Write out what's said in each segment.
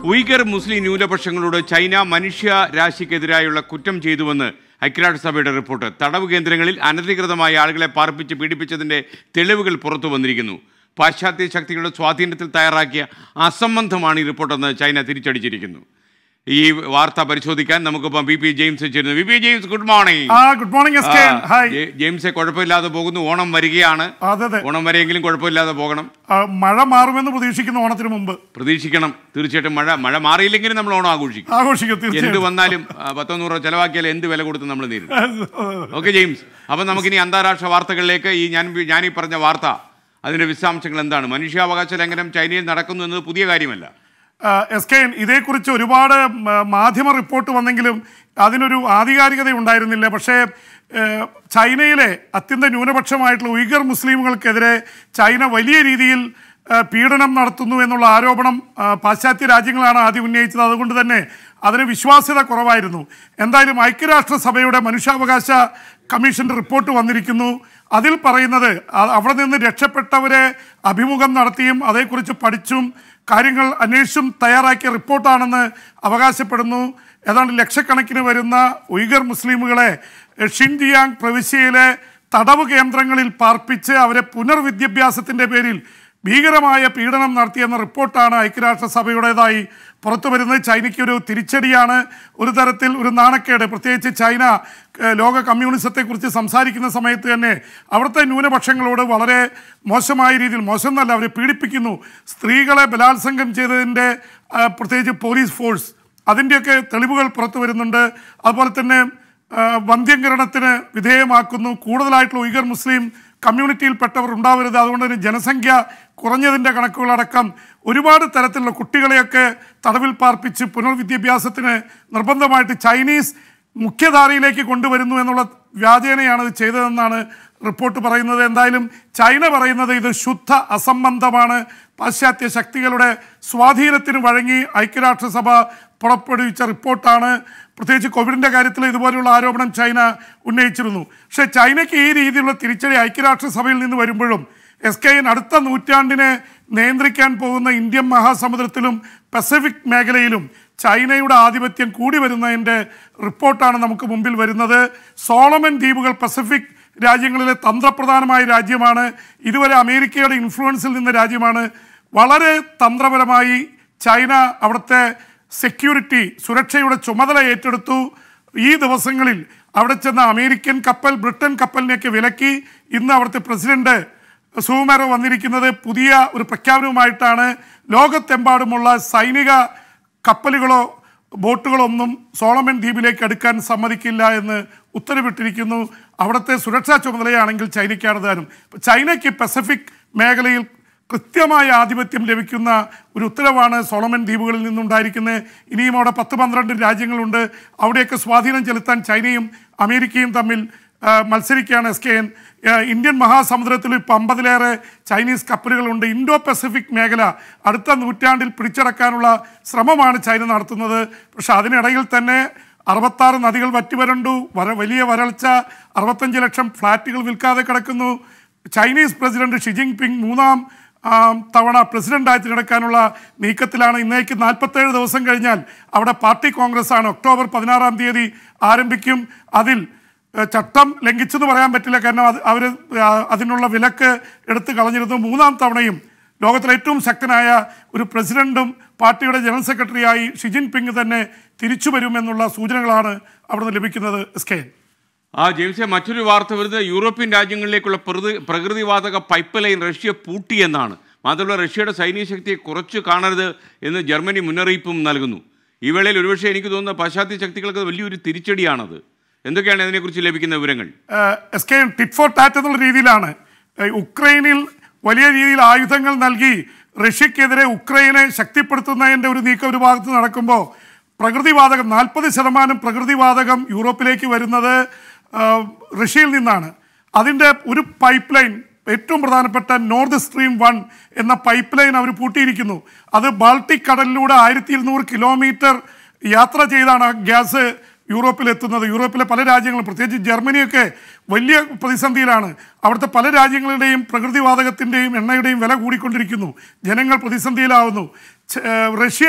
Uyghur മുസ്ലിം ന്യൂനപക്ഷങ്ങളോട് China മനുഷ്യ രാശിക്കെതിരായുള്ള കുറ്റം ചെയ്തുവെന്ന് ഐക്യരാഷ്ട്രസഭയുടെ റിപ്പോർട്ട് തടവ് കേന്ദ്രങ്ങളിൽ അനധികൃതമായി ആളുകളെ പാർപ്പിച്ച് പീഡിപ്പിച്ചതിന്റെ തെളിവുകൾ പുറത്തു വന്നിരിക്കുന്നു പാശ്ചാത്യ ശക്തികളുടെ സ്വാധീനത്തിൽ തയ്യാറാക്കിയ അസംബന്ധമാണ് ഈ റിപ്പോർട്ടെന്ന് ചൈന തിരിച്ചടിച്ചിരിക്കുന്നു ഈ വാർത്ത പരിശോധിക്കാൻ നമുക്കിപ്പം വി പി ജെയിംസ് ചേരുന്നു V P James good morning ആ good morning S K hi ജെ- ജെയിംസെ കുഴപ്പമില്ലാതെ പോകുന്നു ഓണം വരികയാണ് അതെ അതെ ഓണം വരെയെങ്കിലും കുഴപ്പമില്ലാതെ പോകണം ആ, മഴ മാറുമെന്ന് പ്രതീക്ഷിക്കുന്നു ഓണത്തിന് മുമ്പ് പ്രതീക്ഷിക്കണം തീർച്ചയായിട്ടും മഴ മഴ മാറിയില്ലെങ്കിലും നമ്മൾ ഓണം ആഘോഷിക്കും ആഘോഷിക്കും എന്ത് തീർച്ചയായും വന്നാലും ആ, പത്തോ നൂറോ ചെലവാക്കിയാൽ എന്ത് വില കൊടുത്ത് നമ്മൾ നേരിടും ഓക്കെ ജെയിംസ് അപ്പം നമുക്കിനി അന്താരാഷ്ട്ര വാർത്തകളിലേക്ക് ഈ ഞാൻ ഞാൻ ഈ പറഞ്ഞ വാർത്ത അതിന്റെ വിശദാംശങ്ങൾ എന്താണ് മനുഷ്യാവകാശ ലംഘനം ചൈനയിൽ നടക്കുന്നു എന്നത് പുതിയ കാര്യമല്ല ആ, എസ് കെ എൻ ഇതേക്കുറിച്ച് ഒരുപാട് മ- മാധ്യമ റിപ്പോർട്ട് വന്നെങ്കിലും അതിനൊരു ആധികാരികത ഉണ്ടായിരുന്നില്ല പക്ഷേ ഏ, ചൈനയിലെ അത്യന്ത ന്യൂനപക്ഷമായിട്ടുള്ള ഉയ്ഗർ മുസ്ലിമുകൾക്കെതിരെ ചൈന വലിയ രീതിയിൽ ആ, പീഡനം നടത്തുന്നു എന്നുള്ള ആരോപണം ആ, പാശ്ചാത്യ രാജ്യങ്ങളാണ് ആദ്യം ഉന്നയിച്ചത് അതുകൊണ്ട് തന്നെ അതിന് വിശ്വാസ്യത കുറവായിരുന്നു എന്തായാലും ഐക്യരാഷ്ട്രസഭയുടെ മനുഷ്യാവകാശ കമ്മീഷന്റെ റിപ്പോർട്ട് വന്നിരിക്കുന്നു അതിൽ പറയുന്നത് അ- അവിടെ നിന്ന് രക്ഷപ്പെട്ടവരെ അഭിമുഖം നടത്തിയും അതേക്കുറിച്ച് പഠിച്ചും കാര്യങ്ങൾ അന്വേഷിച്ചും തയ്യാറാക്കിയ റിപ്പോർട്ടാണെന്ന് അവകാശപ്പെടുന്നു ഏതാണ്ട് ലക്ഷക്കണക്കിന് വരുന്ന ഉയ്ഗർ മുസ്ലിമുകളെ എഹ്, ഷിൻജിയാങ് പ്രവിശ്യയിലെ തടവ് കേന്ദ്രങ്ങളിൽ പാർപ്പിച്ച് അവരെ പുനർവിദ്യാഭ്യാസത്തിൻ്റെ പേരിൽ ഭീകരമായ പീഡനം നടത്തിയെന്ന റിപ്പോർട്ടാണ് ഐക്യരാഷ്ട്രസഭയുടേതായി പുറത്തു വരുന്നത് ചൈനയ്ക്ക് ഒരു തിരിച്ചടിയാണ് ഒരു തരത്തിൽ ഒരു നാണക്കേട് പ്രത്യേകിച്ച് ചൈന ഏഹ്, ലോക കമ്മ്യൂണിസത്തെക്കുറിച്ച് സംസാരിക്കുന്ന സമയത്ത് തന്നെ അവിടുത്തെ ന്യൂനപക്ഷങ്ങളോട് വളരെ മോശമായ രീതിയിൽ മോശം എന്നല്ല അവരെ പീഡിപ്പിക്കുന്നു സ്ത്രീകളെ ബലാത്സംഗം ചെയ്തതിൻ്റെ ആ, പ്രത്യേകിച്ച് പോലീസ് ഫോഴ്സ് അതിൻ്റെയൊക്കെ തെളിവുകൾ പുറത്തു വരുന്നുണ്ട് അതുപോലെ തന്നെ ആ, വന്ധ്യംകരണത്തിന് വിധേയമാക്കുന്നു കൂടുതലായിട്ടുള്ള ഉയ്ഗർ മുസ്ലിം കമ്മ്യൂണിറ്റിയിൽപ്പെട്ടവർ ഉണ്ടാവരുത് അതുകൊണ്ട് തന്നെ ജനസംഖ്യ കുറഞ്ഞതിൻ്റെ കണക്കുകളടക്കം ഒരുപാട് തരത്തിലുള്ള കുട്ടികളെയൊക്കെ തടവിൽ പാർപ്പിച്ച് പുനർവിദ്യാഭ്യാസത്തിന് നിർബന്ധമായിട്ട് ചൈനീസ് മുഖ്യധാരയിലേക്ക് കൊണ്ടുവരുന്നു എന്നുള്ള വ്യാജേനയാണ് ഇത് ചെയ്തതെന്നാണ് റിപ്പോർട്ട് പറയുന്നത് എന്തായാലും ചൈന പറയുന്നത് ഇത് ശുദ്ധ അസംബന്ധമാണ് പാശ്ചാത്യ ശക്തികളുടെ സ്വാധീനത്തിന് വഴങ്ങി ഐക്യരാഷ്ട്രസഭ പുറപ്പെടുവിച്ച റിപ്പോർട്ടാണ് പ്രത്യേകിച്ച് കോവിഡിൻ്റെ കാര്യത്തിൽ ഇതുപോലെയുള്ള ആരോപണം ചൈന ഉന്നയിച്ചിരുന്നു പക്ഷേ ചൈനയ്ക്ക് ഈ രീതിയിലുള്ള തിരിച്ചടി ഐക്യരാഷ്ട്രസഭയിൽ നിന്ന് വരുമ്പോഴും എസ് കെ എൻ അടുത്ത നൂറ്റാണ്ടിനെ നിയന്ത്രിക്കാൻ പോകുന്ന ഇന്ത്യൻ മഹാസമുദ്രത്തിലും പസഫിക് മേഖലയിലും ചൈനയുടെ ആധിപത്യം കൂടി വരുന്നതിൻ്റെ റിപ്പോർട്ടാണ് നമുക്ക് മുമ്പിൽ വരുന്നത് സോളമൻ ദ്വീപുകൾ പസഫിക് രാജ്യങ്ങളിലെ തന്ത്രപ്രധാനമായ രാജ്യമാണ് ഇതുവരെ അമേരിക്കയുടെ ഇൻഫ്ലുവൻസിൽ നിന്ന രാജ്യമാണ് വളരെ തന്ത്രപരമായി ചൈന അവിടുത്തെ സെക്യൂരിറ്റി സുരക്ഷയുടെ ചുമതല ഏറ്റെടുത്തു ഈ ദിവസങ്ങളിൽ അവിടെ ചെന്ന അമേരിക്കൻ കപ്പൽ ബ്രിട്ടൻ കപ്പലിനെയൊക്കെ വിലക്കി ഇന്ന് അവിടുത്തെ പ്രസിഡന്റ് സൂമേറോ വന്നിരിക്കുന്നത് പുതിയ ഒരു പ്രഖ്യാപനവുമായിട്ടാണ് ലോകത്തെമ്പാടുമുള്ള സൈനിക കപ്പലുകളോ ബോട്ടുകളൊന്നും സോളമൻ ദ്വീപിലേക്ക് അടുക്കാൻ സമ്മതിക്കില്ല എന്ന് ഉത്തരവിട്ടിരിക്കുന്നു അവിടുത്തെ സുരക്ഷാ ചുമതലയാണെങ്കിൽ ചൈനയ്ക്കാണ് താനും ഇപ്പൊ ചൈനയ്ക്ക് പസഫിക് മേഖലയിൽ കൃത്യമായ ആധിപത്യം ലഭിക്കുന്ന ഒരു ഉത്തരവാണ് സോളമൻ ദ്വീപുകളിൽ നിന്നുണ്ടായിരിക്കുന്നത് ഇനിയും അവിടെ പത്ത് പന്ത്രണ്ട് രാജ്യങ്ങളുണ്ട് അവിടെയൊക്കെ സ്വാധീനം ചെലുത്താൻ ചൈനയും അമേരിക്കയും തമ്മിൽ ആ, മത്സരിക്കുകയാണ് എസ് കെ എൻ ആ, ഇന്ത്യൻ മഹാസമുദ്രത്തിൽ ഇപ്പോൾ അമ്പതിലേറെ ചൈനീസ് കപ്പലുകളുണ്ട് ഇൻഡോ പസഫിക് മേഖല അടുത്ത നൂറ്റാണ്ടിൽ പിടിച്ചടക്കാനുള്ള ശ്രമമാണ് ചൈന നടത്തുന്നത് പക്ഷെ അതിനിടയിൽ തന്നെ അറുപത്താറ് നദികൾ വറ്റിവരണ്ടു വര വലിയ വരൾച്ച അറുപത്തഞ്ച് ലക്ഷം ഫ്ലാറ്റുകൾ വിൽക്കാതെ കിടക്കുന്നു Chinese president Xi Jinping മൂന്നാം ആ, തവണ പ്രസിഡന്റായി തിരഞ്ഞെടുക്കാനുള്ള നീക്കത്തിലാണ് ഇന്നേക്ക് നാൽപ്പത്തേഴ് ദിവസം കഴിഞ്ഞാൽ അവിടെ പാർട്ടി കോൺഗ്രസ് ആണ് ഒക്ടോബർ പതിനാറാം തീയതി ആരംഭിക്കും അതിൽ ഏഹ്, ചട്ടം ലംഘിച്ചെന്ന് പറയാൻ പറ്റില്ല കാരണം അത് അവർ അതിനുള്ള വിലക്ക് എടുത്തു കളഞ്ഞിരുന്നു മൂന്നാം തവണയും ലോകത്തിലെ ഏറ്റവും ശക്തനായ ഒരു പ്രസിഡന്റും പാർട്ടിയുടെ ജനറൽ സെക്രട്ടറിയായി ഷി ജിൻ പിങ് തന്നെ തിരിച്ചു വരുമെന്നുള്ള സൂചനകളാണ് അവിടുന്ന് ലഭിക്കുന്നത് എസ് കെ എൻ. ആ ജെയിംസെ മറ്റൊരു വാർത്ത വരുന്നത് യൂറോപ്യൻ രാജ്യങ്ങളിലേക്കുള്ള പ്രകൃതി പ്രകൃതിവാതക പൈപ്പ് ലൈൻ റഷ്യ പൂട്ടിയെന്നാണ് മാത്രമല്ല റഷ്യയുടെ സൈനിക ശക്തിയെ കുറച്ച് കാണരുത് എന്ന് ജർമ്മനി മുന്നറിയിപ്പും നൽകുന്നു ഈ വേളയിൽ ഒരുപക്ഷെ എനിക്ക് തോന്നുന്ന പാശ്ചാത്യ ശക്തികൾക്ക് അത് വലിയൊരു തിരിച്ചടിയാണത് എന്തൊക്കെയാണ് ഇതിനെക്കുറിച്ച് ലഭിക്കുന്ന വിവരങ്ങൾ ഏഹ്, S K tit for tat എന്നുള്ള രീതിയിലാണ് ഏഹ്, ഉക്രൈനിൽ വലിയ രീതിയിൽ ആയുധങ്ങൾ നൽകി റഷ്യക്കെതിരെ ഉക്രൈനെ ശക്തിപ്പെടുത്തുന്നതിൻ്റെ ഒരു നീക്കം ഒരു ഭാഗത്ത് നടക്കുമ്പോൾ പ്രകൃതിവാതകം നാൽപ്പത് ശതമാനം പ്രകൃതിവാതകം യൂറോപ്പിലേക്ക് വരുന്നത് ആഹ്, റഷ്യയിൽ നിന്നാണ് അതിൻ്റെ ഒരു പൈപ്പ് ലൈൻ ഏറ്റവും പ്രധാനപ്പെട്ട നോർത്ത് സ്ട്രീം വൺ എന്ന പൈപ്പ് ലൈൻ അവർ പൂട്ടിയിരിക്കുന്നു അത് ബാൾട്ടിക് കടലിലൂടെ ആയിരത്തി ഇരുന്നൂറ് കിലോമീറ്റർ യാത്ര ചെയ്താണ് ആ ഗ്യാസ് യൂറോപ്പിൽ എത്തുന്നത് യൂറോപ്പിലെ പല രാജ്യങ്ങളും പ്രത്യേകിച്ച് ജർമ്മനിയൊക്കെ വലിയ പ്രതിസന്ധിയിലാണ് അവിടുത്തെ പല രാജ്യങ്ങളുടെയും പ്രകൃതിവാതകത്തിൻ്റെയും എണ്ണയുടെയും വില കൂടിക്കൊണ്ടിരിക്കുന്നു ജനങ്ങൾ പ്രതിസന്ധിയിലാവുന്നു ച- ഏഹ് റഷ്യ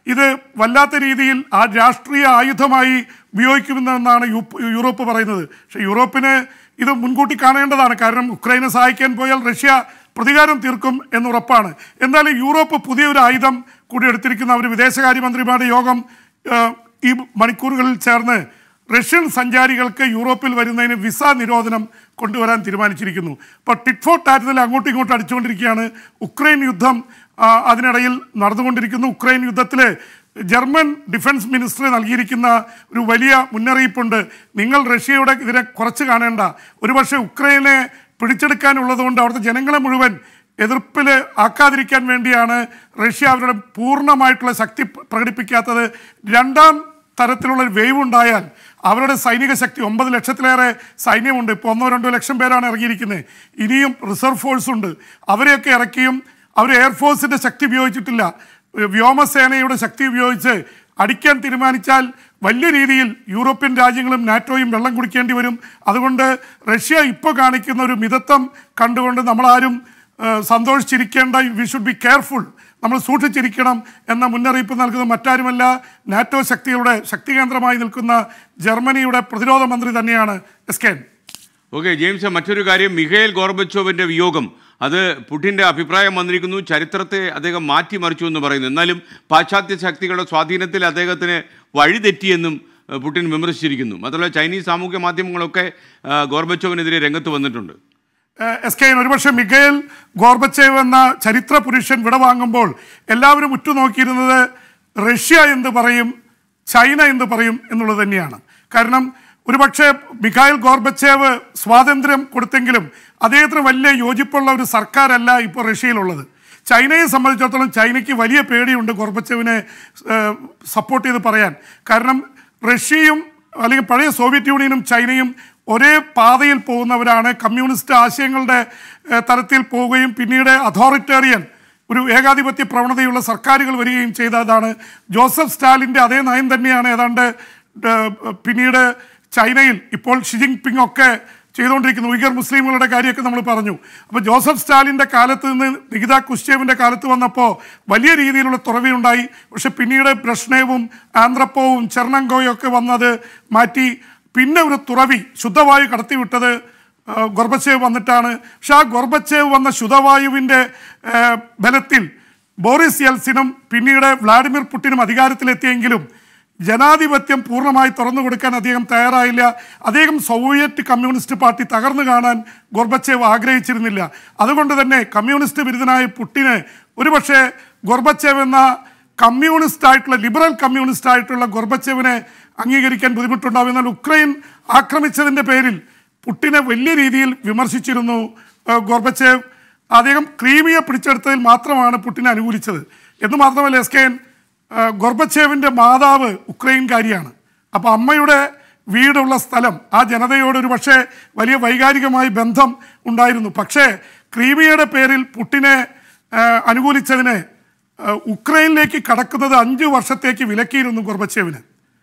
ഇത് വല്ലാത്ത രീതിയിൽ ആ രാഷ്ട്രീയ ആയുധമായി ഉപയോഗിക്കുമെന്നാണ് യു- യൂറോപ്പ് പറയുന്നത് പക്ഷേ യൂറോപ്പിന് ഇത് മുൻകൂട്ടി കാണേണ്ടതാണ് കാരണം ഉക്രൈനെ സഹായിക്കാൻ പോയാൽ റഷ്യ പ്രതികാരം തീർക്കും എന്നുറപ്പാണ് എന്നാലും യൂറോപ്പ് പുതിയൊരു ആയുധം കൂടി എടുത്തിരിക്കുന്ന ഒരു വിദേശകാര്യമന്ത്രിമാരുടെ യോഗം ആ, ഈ മണിക്കൂറുകളിൽ ചേർന്ന് റഷ്യൻ സഞ്ചാരികൾക്ക് യൂറോപ്പിൽ വരുന്നതിന് വിസ നിരോധനം കൊണ്ടുവരാൻ തീരുമാനിച്ചിരിക്കുന്നു ഇപ്പോൾ ടിറ്റ് ഫോർ ടാറ്റതിൽ അങ്ങോട്ടും ഇങ്ങോട്ടും അടിച്ചുകൊണ്ടിരിക്കുകയാണ് ഉക്രൈൻ യുദ്ധം ആ, അതിനിടയിൽ നടന്നുകൊണ്ടിരിക്കുന്നു ഉക്രൈൻ യുദ്ധത്തിൽ ജർമ്മൻ ഡിഫൻസ് മിനിസ്റ്റർ നൽകിയിരിക്കുന്ന ഒരു വലിയ മുന്നറിയിപ്പുണ്ട് നിങ്ങൾ റഷ്യയുടെ ഇതിനെ കുറച്ച് കാണേണ്ട ഒരുപക്ഷെ ഉക്രൈനെ പിടിച്ചെടുക്കാനുള്ളതുകൊണ്ട് അവിടുത്തെ ജനങ്ങളെ മുഴുവൻ എതിർപ്പിൽ ആക്കാതിരിക്കാൻ വേണ്ടിയാണ് റഷ്യ അവരുടെ പൂർണ്ണമായിട്ടുള്ള ശക്തി പ്ര- പ്രകടിപ്പിക്കാത്തത് രണ്ടാം തരത്തിലുള്ള ഒരു വേവ് ഉണ്ടായാൽ അവരുടെ സൈനിക ശക്തി ഒമ്പത് ലക്ഷത്തിലേറെ സൈന്യമുണ്ട് ഇപ്പോൾ ഒന്നോ രണ്ടോ ലക്ഷം പേരാണ് ഇറങ്ങിയിരിക്കുന്നത് ഇനിയും റിസർവ് ഫോഴ്സ് ഉണ്ട് അവരെയൊക്കെ ഇറക്കിയും അവർ എയർഫോഴ്സിൻ്റെ ശക്തി ഉപയോഗിച്ചിട്ടില്ല വ്യോമസേനയുടെ ശക്തി ഉപയോഗിച്ച് അടിക്കാൻ തീരുമാനിച്ചാൽ വലിയ രീതിയിൽ യൂറോപ്യൻ രാജ്യങ്ങളും നാറ്റോയും വെള്ളം കുടിക്കേണ്ടി വരും അതുകൊണ്ട് റഷ്യ ഇപ്പോൾ കാണിക്കുന്ന ഒരു മിതത്വം കണ്ടുകൊണ്ട് നമ്മളാരും ആ, സന്തോഷിച്ചിരിക്കേണ്ട വി ഷുഡ് ബി കെയർഫുൾ നമ്മൾ സൂക്ഷിച്ചിരിക്കണം എന്ന മുന്നറിയിപ്പ് നൽകുന്നത് മറ്റാരുമല്ല നാറ്റോ ശക്തികളുടെ ശക്തി കേന്ദ്രമായി നിൽക്കുന്ന ജർമ്മനിയുടെ പ്രതിരോധ മന്ത്രി തന്നെയാണ് എസ്കേൻ ഓക്കെ ജെയിംസ് മറ്റൊരു കാര്യം മിഖേൽ ഗോർബച്ചോവിന്റെ വിയോഗം അത് പുടിൻ്റെ അഭിപ്രായം വന്നിരിക്കുന്നു ചരിത്രത്തെ അദ്ദേഹം മാറ്റിമറിച്ചു എന്ന് പറയുന്നു എന്നാലും പാശ്ചാത്യ ശക്തികളുടെ സ്വാധീനത്തിൽ അദ്ദേഹത്തിന് വഴിതെറ്റിയെന്നും ഏഹ്, പുടിൻ വിമർശിച്ചിരിക്കുന്നു മാത്രമല്ല ചൈനീസ് സാമൂഹ്യ മാധ്യമങ്ങളൊക്കെ ആ, ഗോർബച്ചോവിനെതിരെ രംഗത്ത് വന്നിട്ടുണ്ട് ഏഹ് എസ് കെ ഒരുപക്ഷെ മിഖേൽ ഗോർബച്ചേവ് എന്ന ചരിത്ര പുരുഷൻ വിടവാങ്ങുമ്പോൾ എല്ലാവരും ഉറ്റുനോക്കിയിരുന്നത് റഷ്യ എന്ത് പറയും ചൈന എന്ത് പറയും എന്നുള്ളത് തന്നെയാണ് കാരണം ഒരുപക്ഷെ മിഖായിൽ ഗോർബച്ചേവ് സ്വാതന്ത്ര്യം കൊടുത്തെങ്കിലും അദ്ദേഹത്തിന് വലിയ യോജിപ്പുള്ള ഒരു സർക്കാരല്ല ഇപ്പോൾ റഷ്യയിലുള്ളത് ചൈനയെ സംബന്ധിച്ചിടത്തോളം ചൈനയ്ക്ക് വലിയ പേടിയുണ്ട് ഗോർബച്ചേവിനെ ഏഹ്, സപ്പോർട്ട് ചെയ്ത് പറയാൻ കാരണം റഷ്യയും അല്ലെങ്കിൽ പഴയ സോവിയറ്റ് യൂണിയനും ചൈനയും ഒരേ പാതയിൽ പോകുന്നവരാണ് കമ്മ്യൂണിസ്റ്റ് ആശയങ്ങളുടെ ഏഹ്, തലത്തിൽ പോവുകയും പിന്നീട് അതോറിറ്റേറിയൻ ഒരു ഏകാധിപത്യ പ്രവണതയുള്ള സർക്കാരുകൾ വരികയും ചെയ്തതാണ് ജോസഫ് സ്റ്റാലിൻ്റെ അതേ നയം തന്നെയാണ് ഏതാണ്ട് ഏഹ്, പിന്നീട് ചൈനയിൽ ഇപ്പോൾ ഷിജിങ് പിങ് ഒക്കെ ചെയ്തുകൊണ്ടിരിക്കുന്നു ഉയ്ഗർ മുസ്ലിമുകളുടെ കാര്യമൊക്കെ നമ്മൾ പറഞ്ഞു അപ്പോൾ ജോസഫ് സ്റ്റാലിൻ്റെ കാലത്ത് നിന്ന് നികിത കുശ്ചേവിൻ്റെ കാലത്ത് വന്നപ്പോൾ വലിയ രീതിയിലുള്ള തുറവിയുണ്ടായി പക്ഷെ പിന്നീട് ബ്രഷ്നേവും ആന്ത്രപ്പോവും ചെർണങ്കോയും ഒക്കെ വന്നത് മാറ്റി പിന്നെ ഒരു തുറവി ശുദ്ധവായു കടത്തിവിട്ടത് ആ, ഗോർബച്ചേവ് വന്നിട്ടാണ് പക്ഷെ ആ ഗോർബച്ചേവ് വന്ന ശുദ്ധവായുവിൻ്റെ ആ, ബലത്തിൽ ബോറിസ് യെൽസിനും പിന്നീട് വ്ളാഡിമിർ പുടിനും അധികാരത്തിലെത്തിയെങ്കിലും ജനാധിപത്യം പൂർണ്ണമായി തുറന്നു കൊടുക്കാൻ അദ്ദേഹം തയ്യാറായില്ല അദ്ദേഹം സോവിയറ്റ് കമ്മ്യൂണിസ്റ്റ് പാർട്ടി തകർന്നു കാണാൻ ഗോർബച്ചേവ് ആഗ്രഹിച്ചിരുന്നില്ല അതുകൊണ്ട് തന്നെ കമ്മ്യൂണിസ്റ്റ് വിരുദ്ധനായ പുട്ടിന് ഒരുപക്ഷെ ഗോർബച്ചേവ് എന്ന കമ്മ്യൂണിസ്റ്റ് ആയിട്ടുള്ള ലിബറൽ കമ്മ്യൂണിസ്റ്റ് ആയിട്ടുള്ള ഗോർബച്ചേവിനെ അംഗീകരിക്കാൻ ബുദ്ധിമുട്ടുണ്ടാവും എന്നാൽ ഉക്രൈൻ ആക്രമിച്ചതിൻ്റെ പേരിൽ പുട്ടിനെ വലിയ രീതിയിൽ വിമർശിച്ചിരുന്നു ഏഹ്, ഗോർബച്ചേവ് അദ്ദേഹം ക്രീമിയെ പിടിച്ചെടുത്തതിൽ മാത്രമാണ് പുട്ടിനെ അനുകൂലിച്ചത് എന്ന് മാത്രമല്ല എസ് കെ എൻ ഏഹ്, ഗോർബച്ചേവിൻ്റെ മാതാവ് ഉക്രൈൻകാരിയാണ് അപ്പോൾ അമ്മയുടെ വീടുള്ള സ്ഥലം ആ ജനതയോട് ഒരു പക്ഷേ വലിയ വൈകാരികമായി ബന്ധം ഉണ്ടായിരുന്നു പക്ഷേ ക്രീമിയയുടെ പേരിൽ പുട്ടിനെ ഏഹ്, അനുകൂലിച്ചതിന് ഏഹ്, ഉക്രൈനിലേക്ക് കടക്കുന്നത് അഞ്ച് വർഷത്തേക്ക് വിലക്കിയിരുന്നു ഗോർബച്ചേവിന്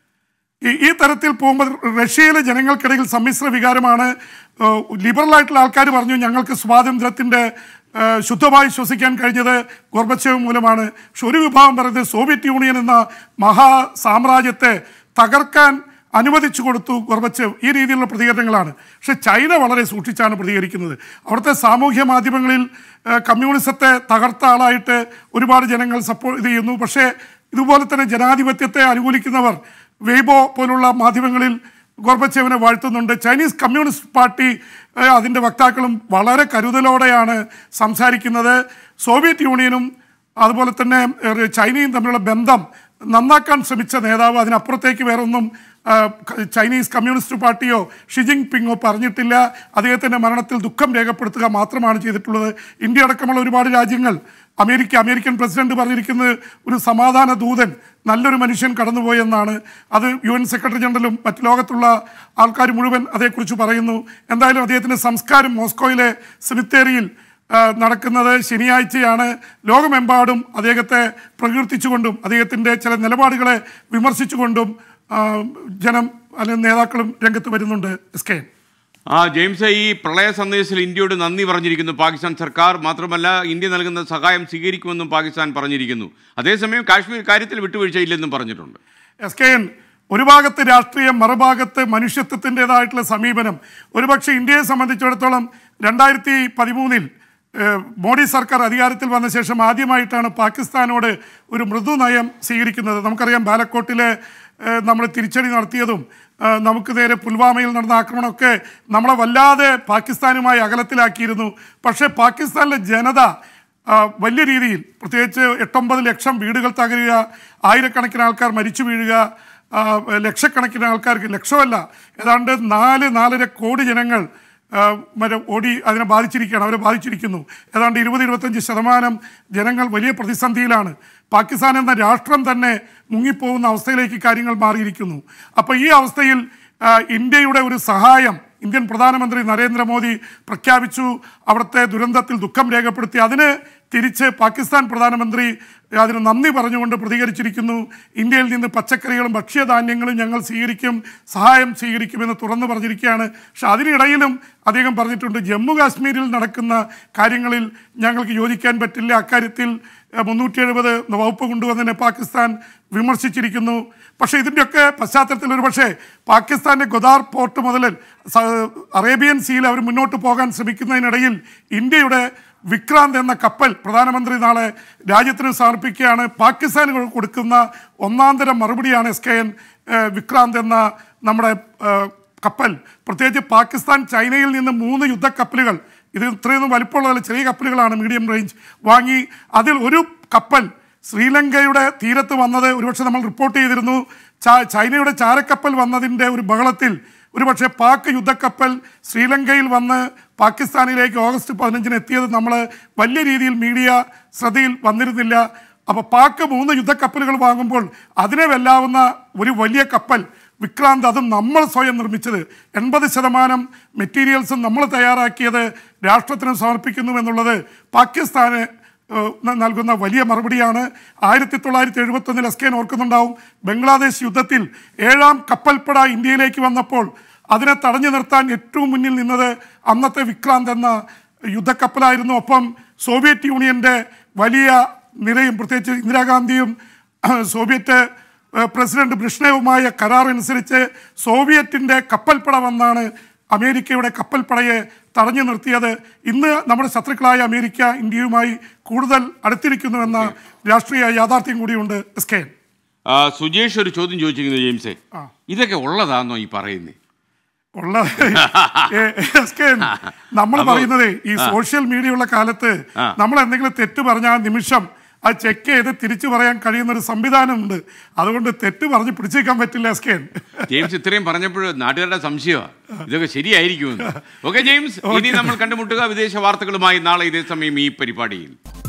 ഈ ഈ തരത്തിൽ പോകുമ്പോൾ റഷ്യയിലെ ജനങ്ങൾക്കിടയിൽ സമ്മിശ്ര വികാരമാണ് ഏഹ്, ലിബറലായിട്ടുള്ള ആൾക്കാർ പറഞ്ഞു ഞങ്ങൾക്ക് സ്വാതന്ത്ര്യത്തിൻ്റെ ഏഹ്, ശുദ്ധമായി ശ്വസിക്കാൻ കഴിഞ്ഞത് ഗോർബച്ചേവ് മൂലമാണ് പക്ഷെ ഒരു വിഭാഗം പറയുന്നത് സോവിയറ്റ് യൂണിയൻ എന്ന മഹാ സാമ്രാജ്യത്തെ തകർക്കാൻ അനുവദിച്ചു കൊടുത്തു ഗോർബച്ചേവ് ഈ രീതിയിലുള്ള പ്രതികരണങ്ങളാണ് പക്ഷെ ചൈന വളരെ സൂക്ഷിച്ചാണ് പ്രതികരിക്കുന്നത് അവിടുത്തെ സാമൂഹ്യ മാധ്യമങ്ങളിൽ ഏഹ്, കമ്മ്യൂണിസത്തെ തകർത്ത ആളായിട്ട് ഒരുപാട് ജനങ്ങൾ സപ്പോർട്ട് ഇത് ചെയ്യുന്നു പക്ഷേ ഇതുപോലെ തന്നെ ജനാധിപത്യത്തെ അനുകൂലിക്കുന്നവർ വെയ്ബോ പോലുള്ള മാധ്യമങ്ങളിൽ ഗോർബച്ചേവിനെ വാഴ്ത്തുന്നുണ്ട് ചൈനീസ് കമ്മ്യൂണിസ്റ്റ് പാർട്ടി ഏഹ്, അതിൻ്റെ വക്താക്കളും വളരെ കരുതലോടെയാണ് സംസാരിക്കുന്നത് സോവിയറ്റ് യൂണിയനും അതുപോലെ തന്നെ ഏഹ്, ചൈനയും തമ്മിലുള്ള ബന്ധം നന്നാക്കാൻ ശ്രമിച്ച നേതാവ് അതിനപ്പുറത്തേക്ക് വേറൊന്നും ആ, ക- ചൈനീസ് കമ്മ്യൂണിസ്റ്റ് പാർട്ടിയോ ഷിജിങ് പിങ്ങോ പറഞ്ഞിട്ടില്ല അദ്ദേഹത്തിൻ്റെ മരണത്തിൽ ദുഃഖം രേഖപ്പെടുത്തുക മാത്രമാണ് ചെയ്തിട്ടുള്ളത് ഇന്ത്യ അടക്കമുള്ള ഒരുപാട് രാജ്യങ്ങൾ അമേരിക്ക അമേരിക്കൻ പ്രസിഡന്റ് പറഞ്ഞിരിക്കുന്നത് ഒരു സമാധാന ദൂതൻ നല്ലൊരു മനുഷ്യൻ കടന്നുപോയെന്നാണ് അത് യു എൻ സെക്രട്ടറി ജനറലും മറ്റ് ലോകത്തുള്ള ആൾക്കാർ മുഴുവൻ അതേക്കുറിച്ച് പറയുന്നു എന്തായാലും അദ്ദേഹത്തിൻ്റെ സംസ്കാരം മോസ്കോയിലെ സെമിത്തേരിയിൽ ആ, നടക്കുന്നത് ശനിയാഴ്ചയാണ് ലോകമെമ്പാടും അദ്ദേഹത്തെ പ്രകീർത്തിച്ചുകൊണ്ടും അദ്ദേഹത്തിൻ്റെ ചില നിലപാടുകളെ വിമർശിച്ചുകൊണ്ടും ആ, ജനം അല്ലെങ്കിൽ നേതാക്കളും രംഗത്ത് വരുന്നുണ്ട് എസ് കെ ആ ജെയിംസ് ഈ പ്രളയ സന്ദേശത്തിൽ ഇന്ത്യയോട് നന്ദി പറഞ്ഞിരിക്കുന്നു പാകിസ്ഥാൻ സർക്കാർ മാത്രമല്ല ഇന്ത്യ നൽകുന്ന സഹായം സ്വീകരിക്കുമെന്നും പാകിസ്ഥാൻ പറഞ്ഞിരിക്കുന്നു അതേസമയം കാശ്മീർ കാര്യത്തിൽ വിട്ടുവീഴ്ചയില്ലെന്നും പറഞ്ഞിട്ടുണ്ട് എസ് കെ എൻ ഒരു ഭാഗത്ത് രാഷ്ട്രീയം മറുഭാഗത്ത് മനുഷ്യത്വത്തിൻ്റെതായിട്ടുള്ള സമീപനം ഒരുപക്ഷെ ഇന്ത്യയെ സംബന്ധിച്ചിടത്തോളം രണ്ടായിരത്തി പതിമൂന്നിൽ മോഡി സർക്കാർ അധികാരത്തിൽ വന്ന ശേഷം ആദ്യമായിട്ടാണ് പാകിസ്ഥാനോട് ഒരു മൃദു നയം സ്വീകരിക്കുന്നത് നമുക്കറിയാം ബാലക്കോട്ടിലെ നമ്മൾ തിരിച്ചടി നടത്തിയതും ആ, നമുക്ക് നേരെ പുൽവാമയിൽ നടന്ന ആക്രമണമൊക്കെ നമ്മളെ വല്ലാതെ പാകിസ്ഥാനുമായി അകലത്തിലാക്കിയിരുന്നു പക്ഷേ പാകിസ്ഥാനിലെ ജനത ആ, വലിയ രീതിയിൽ പ്രത്യേകിച്ച് എട്ടൊമ്പത് ലക്ഷം വീടുകൾ തകരുക ആയിരക്കണക്കിന് ആൾക്കാർ മരിച്ചു വീഴുക ആ, ലക്ഷക്കണക്കിന് ആൾക്കാർക്ക് ലക്ഷമല്ല ഏതാണ്ട് നാല് നാലര കോടി ജനങ്ങൾ ആ, മറ്റേ ഓടി അതിനെ ബാധിച്ചിരിക്കുകയാണ് അവരെ ബാധിച്ചിരിക്കുന്നു ഏതാണ്ട് ഇരുപത് ഇരുപത്തഞ്ച് ശതമാനം ജനങ്ങൾ വലിയ പ്രതിസന്ധിയിലാണ് പാകിസ്ഥാൻ എന്ന രാഷ്ട്രം തന്നെ മുങ്ങിപ്പോകുന്ന അവസ്ഥയിലേക്ക് കാര്യങ്ങൾ മാറിയിരിക്കുന്നു അപ്പോൾ ഈ അവസ്ഥയിൽ ആ, ഇന്ത്യയുടെ ഒരു സഹായം ഇന്ത്യൻ പ്രധാനമന്ത്രി നരേന്ദ്രമോദി പ്രഖ്യാപിച്ചു അവിടുത്തെ ദുരന്തത്തിൽ ദുഃഖം രേഖപ്പെടുത്തി അതിന് തിരിച്ച് പാകിസ്ഥാൻ പ്രധാനമന്ത്രി അതിന് നന്ദി പറഞ്ഞുകൊണ്ട് പ്രതികരിച്ചിരിക്കുന്നു ഇന്ത്യയിൽ നിന്ന് പച്ചക്കറികളും ഭക്ഷ്യധാന്യങ്ങളും ഞങ്ങൾ സ്വീകരിക്കും സഹായം സ്വീകരിക്കുമെന്ന് തുറന്നു പറഞ്ഞിരിക്കുകയാണ് പക്ഷെ അതിനിടയിലും അദ്ദേഹം പറഞ്ഞിട്ടുണ്ട് ജമ്മു കാശ്മീരിൽ നടക്കുന്ന കാര്യങ്ങളിൽ ഞങ്ങൾക്ക് യോജിക്കാൻ പറ്റില്ല അക്കാര്യത്തിൽ മുന്നൂറ്റി എഴുപത് വകുപ്പ് കൊണ്ടുവന്നതിനെ പാകിസ്ഥാൻ വിമർശിച്ചിരിക്കുന്നു പക്ഷേ ഇതിൻ്റെയൊക്കെ പശ്ചാത്തലത്തിൽ ഒരു പക്ഷേ പാകിസ്ഥാൻ്റെ ഗൊദാർ പോർട്ട് മുതൽ സ- അറേബ്യൻ സീയിൽ അവർ മുന്നോട്ട് പോകാൻ ശ്രമിക്കുന്നതിനിടയിൽ ഇന്ത്യയുടെ വിക്രാന്ത് എന്ന കപ്പൽ പ്രധാനമന്ത്രി നാളെ രാജ്യത്തിന് സമർപ്പിക്കുകയാണ് പാകിസ്ഥാന് കൊടുക്കുന്ന ഒന്നാന്തരം മറുപടിയാണ് എസ് കെ എൻ വിക്രാന്ത് എന്ന നമ്മുടെ ഏഹ്, കപ്പൽ പ്രത്യേകിച്ച് പാകിസ്ഥാൻ ചൈനയിൽ നിന്ന് മൂന്ന് യുദ്ധക്കപ്പലുകൾ ഇത് ഇത്രയൊന്നും വലിപ്പമുള്ളതല്ല ചെറിയ കപ്പലുകളാണ് മീഡിയം റേഞ്ച് വാങ്ങി അതിൽ ഒരു കപ്പൽ ശ്രീലങ്കയുടെ തീരത്ത് വന്നത് ഒരുപക്ഷെ നമ്മൾ റിപ്പോർട്ട് ചെയ്തിരുന്നു ച- ചൈനയുടെ ചാരക്കപ്പൽ വന്നതിൻ്റെ ഒരു ബഹളത്തിൽ ഒരുപക്ഷെ പാക് യുദ്ധക്കപ്പൽ ശ്രീലങ്കയിൽ വന്ന് പാകിസ്ഥാനിലേക്ക് ഓഗസ്റ്റ് പതിനഞ്ചിന് എത്തിയത് നമ്മൾ വലിയ രീതിയിൽ മീഡിയ ശ്രദ്ധയിൽ വന്നിരുന്നില്ല അപ്പോൾ പാക് മൂന്ന് യുദ്ധക്കപ്പലുകൾ വാങ്ങുമ്പോൾ അതിനെ വെല്ലാവുന്ന ഒരു വലിയ കപ്പൽ വിക്രാന്ത് അതും നമ്മൾ സ്വയം നിർമ്മിച്ചത് എൺപത് ശതമാനം മെറ്റീരിയൽസും നമ്മൾ തയ്യാറാക്കിയത് രാഷ്ട്രത്തിന് സമർപ്പിക്കുന്നു എന്നുള്ളത് പാകിസ്ഥാന് ഏഹ്, ന- നൽകുന്ന വലിയ മറുപടിയാണ് ആയിരത്തി തൊള്ളായിരത്തി എഴുപത്തൊന്നിൽ എസ് കെ ഓർക്കുന്നുണ്ടാവും ബംഗ്ലാദേശ് യുദ്ധത്തിൽ ഏഴാം കപ്പൽപ്പട ഇന്ത്യയിലേക്ക് വന്നപ്പോൾ അതിനെ തടഞ്ഞു നിർത്താൻ ഏറ്റവും മുന്നിൽ നിന്നത് അന്നത്തെ വിക്രാന്ത് എന്ന യുദ്ധക്കപ്പലായിരുന്നു ഒപ്പം സോവിയറ്റ് യൂണിയൻ്റെ വലിയ നിരയും പ്രത്യേകിച്ച് ഇന്ദിരാഗാന്ധിയും സോവിയറ്റ് ഏഹ്, പ്രസിഡന്റ് ബ്രിഷ്നേവുമായ കരാർ അനുസരിച്ച് സോവിയറ്റിൻ്റെ കപ്പൽപ്പട വന്നാണ് അമേരിക്കയുടെ കപ്പൽപ്പടയെ തടഞ്ഞു നിർത്തിയത് ഇന്ന് നമ്മുടെ ശത്രുക്കളായ അമേരിക്ക ഇന്ത്യയുമായി കൂടുതൽ അടുത്തിരിക്കുന്നുവെന്ന രാഷ്ട്രീയ യാഥാർത്ഥ്യം കൂടിയുണ്ട് എസ് കെ ആ, സുജേഷ് ഒരു ചോദ്യം ചോദിച്ചിരിക്കുന്നു ജെയിംസേ ആ. ഇതൊക്കെ ഉള്ളതാണോ ഈ പറയുന്നത് ഉള്ള ഏ, എസ് കെ നമ്മൾ പറയുന്നത് ഈ സോഷ്യൽ മീഡിയ ഉള്ള കാലത്ത് ആ. നമ്മൾ എന്തെങ്കിലും തെറ്റ് പറഞ്ഞ ആ നിമിഷം അത് ചെക്ക് ചെയ്ത് തിരിച്ചു പറയാൻ കഴിയുന്ന ഒരു സംവിധാനമുണ്ട് അതുകൊണ്ട് തെറ്റ് പറഞ്ഞ് പിടിച്ചേക്കാൻ പറ്റില്ല എസ് കെ ജെയിംസ് ഇത്രയും പറഞ്ഞപ്പോൾ നാട്ടുകാരുടെ സംശയമാണ് ഇതൊക്കെ ശരിയായിരിക്കുമെന്ന് ഓക്കെ ജെയിംസ് ഇനി നമ്മൾ കണ്ടുമുട്ടുക വിദേശ വാർത്തകളുമായി നാളെ ഇതേ സമയം ഈ പരിപാടിയിൽ